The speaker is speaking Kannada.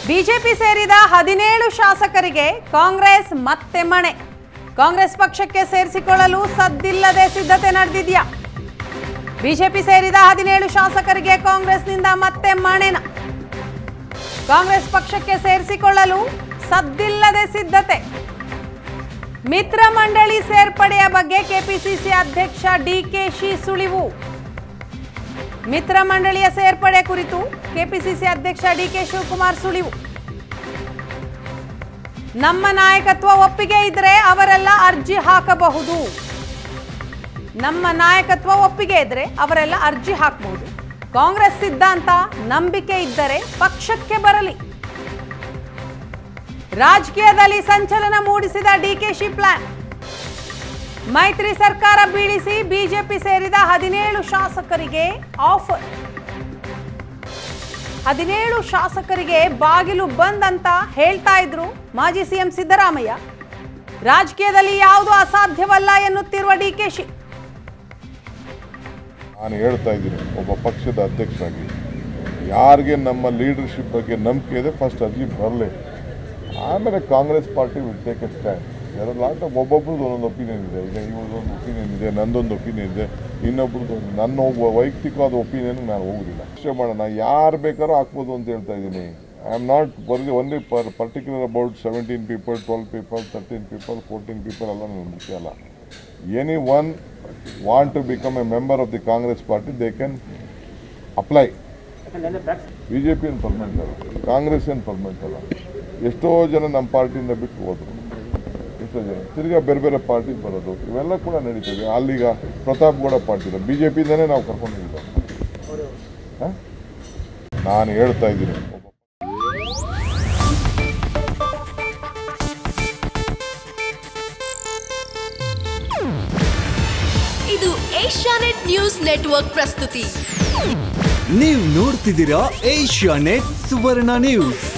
ಬಿಜೆಪಿ ಸೇರಿದ ಹದಿನೇಳು ಶಾಸಕರಿಗೆ ಕಾಂಗ್ರೆಸ್ ಮತ್ತೆ ಮಣೆ ಕಾಂಗ್ರೆಸ್ ಪಕ್ಷಕ್ಕೆ ಸೇರಿಸಿಕೊಳ್ಳಲು ಸದ್ದಿಲ್ಲದೆ ಸಿದ್ಧತೆ ನಡೆದಿದ್ಯಾ ಬಿಜೆಪಿ ಸೇರಿದ ಹದಿನೇಳು ಶಾಸಕರಿಗೆ ಕಾಂಗ್ರೆಸ್ನಿಂದ ಮತ್ತೆ ಮಣೆನ ಕಾಂಗ್ರೆಸ್ ಪಕ್ಷಕ್ಕೆ ಸೇರಿಸಿಕೊಳ್ಳಲು ಸದ್ದಿಲ್ಲದೆ ಸಿದ್ಧತೆ ಮಿತ್ರ ಮಂಡಳಿ ಸೇರ್ಪಡೆಯ ಬಗ್ಗೆ ಕೆಪಿಸಿಸಿ ಅಧ್ಯಕ್ಷ ಡಿಕೆಶಿ ಸುಳಿವು ಮಿತ್ರ ಮಂಡಳಿಯ ಸೇರ್ಪಡೆ ಕುರಿತು ಕೆಪಿಸಿಸಿ ಅಧ್ಯಕ್ಷ ಡಿಕೆ ಶಿವಕುಮಾರ್ ಸುಳಿವು ನಮ್ಮ ನಾಯಕತ್ವ ಒಪ್ಪಿಗೆ ಇದ್ರೆ ಅವರೆಲ್ಲ ಅರ್ಜಿ ಹಾಕಬಹುದು ನಮ್ಮ ನಾಯಕತ್ವ ಒಪ್ಪಿಗೆ ಇದ್ರೆ ಅವರೆಲ್ಲ ಅರ್ಜಿ ಹಾಕಬಹುದು ಕಾಂಗ್ರೆಸ್ ಸಿದ್ಧಾಂತ ನಂಬಿಕೆ ಇದ್ದರೆ ಪಕ್ಷಕ್ಕೆ ಬರಲಿ ರಾಜಕೀಯದಲ್ಲಿ ಸಂಚಲನ ಮೂಡಿಸಿದ ಡಿಕೆಶಿ ಪ್ಲಾನ್ ಮೈತ್ರಿ ಸರ್ಕಾರ ಬೀಳಿಸಿ ಬಿಜೆಪಿ ಸೇರಿದ ಹದಿನೇಳು ಶಾಸಕರಿಗೆ ಆಫರ್ ಹದಿನೇಳು ಶಾಸಕರಿಗೆ ಬಾಗಿಲು ಬಂದ್ ಅಂತ ಹೇಳ್ತಾ ಇದ್ರು ಮಾಜಿ ಸಿಎಂ ಸಿದ್ದರಾಮಯ್ಯ ರಾಜಕೀಯದಲ್ಲಿ ಯಾವುದು ಅಸಾಧ್ಯವಲ್ಲ ಎನ್ನುತ್ತಿರುವ ಡಿಕೆಶಿ ನಾನು ಹೇಳ್ತಾ ಇದ್ದೀನಿ ಒಬ್ಬ ಪಕ್ಷದ ಅಧ್ಯಕ್ಷರಾಗಿ ಯಾರಿಗೆ ನಮ್ಮ ಲೀಡರ್ಶಿಪ್ ಬಗ್ಗೆ ನಂಬಿಕೆ ಇದೆ ಫಸ್ಟ್ ಅರ್ಜಿ ಬರಲಿ ಆಮೇಲೆ Congress party will take a stand ಎರಡು ಲಾಟ್ ಒಬ್ಬೊಬ್ರದ್ದು ಒಂದೊಂದು ಒಪಿನಿಯನ್ ಇದೆ ಈಗ ಇವ್ರದೊಂದು ಒಪಿನಿಯನ್ ಇದೆ ನಂದೊಂದು ಒಪಿನಿಯನ್ ಇದೆ ಇನ್ನೊಬ್ರದ್ದು ನನ್ನ ಒಬ್ಬ ವೈಯಕ್ತಿಕವಾದ ಒಪಿನಿಯನ್ ನಾನು ಹೋಗುದಿಲ್ಲ ಅಷ್ಟೇ ಮಾಡೋಣ ಯಾರು ಬೇಕಾದ್ರೂ ಹಾಕ್ಬೋದು ಅಂತ ಹೇಳ್ತಾ ಇದ್ದೀನಿ ಐ ಆಮ್ ನಾಟ್ ಬರೀ only per particular about seventeen people twelve people thirteen people fourteen people ಎಲ್ಲ ನನಗೆ ಮುಖ್ಯ ಅಲ್ಲ any one want to become a member of the Congress party they can apply B J P ಏನು ಪರ್ಮನೆಂಟ್ ಅಲ್ಲ ಕಾಂಗ್ರೆಸ್ ಏನು ಪರ್ಮನೆಂಟ್ ಅಲ್ಲ ಎಷ್ಟೋ ಜನ ನಮ್ಮ ಪಾರ್ಟಿಯಿಂದ ಬಿಟ್ಟು ಹೋದರು ಎಷ್ಟೋ ಜನ ತಿರ್ಗಾ ಬೇರೆ ಬೇರೆ ಪಾರ್ಟಿ ಬರೋದು ಇವೆಲ್ಲ ಕೂಡ ನಡೀತದೆ ಅಲ್ಲಿಗ Pratap Gowda party B J ಪಿಯಿಂದನೇ ನಾವು ಕರ್ಕೊಂಡು ಹೋಗಿದ್ದು ಹ? ನಾನು ಹೇಳ್ತಾ ಇದ್ದೀನಿ ಒಬ್ಬ ಇದು ಏಷ್ಯಾನೆಟ್ ನ್ಯೂಸ್ ನೆಟ್ವರ್ಕ್ ಪ್ರಸ್ತುತಿ ನೀವು ನೋಡ್ತಿದ್ದೀರಾ ಏಷ್ಯಾ ನೆಟ್ ಸುವರ್ಣ ನ್ಯೂಸ್